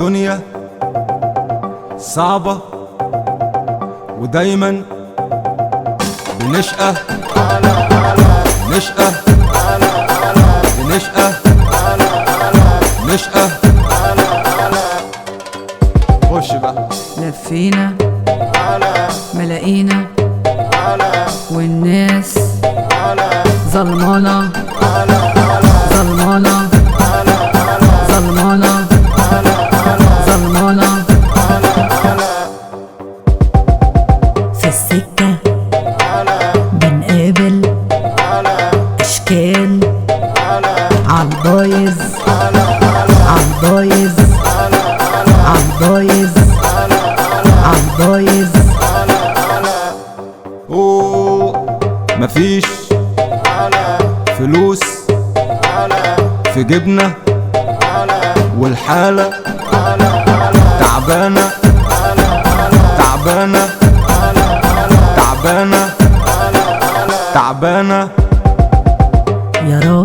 الدنيا صعبة ودايما بنشقى نشقى بنشقى نشقى خش بقى لفينا ملاقينا والناس ظلمانة ظلمانة ظلمانة ظلمانة في السكة بنقابل أشكال عالبايظ عالبايظ عالبايظ عالبايظ اوه مفيش فلوس في جيبنا والحالة تعبانة تعبانة تعبانة تعبانة يا رب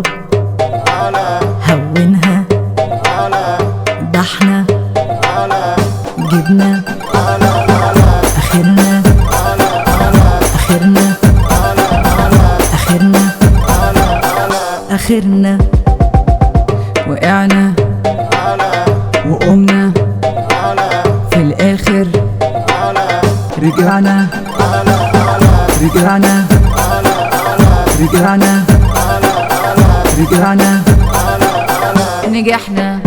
هونها ده احنا جبنا اخرنا اخرنا اخرنا اخرنا وقعنا وقمنا في الآخر رجعنا رجعنا رجعنا رجعنا نجحنا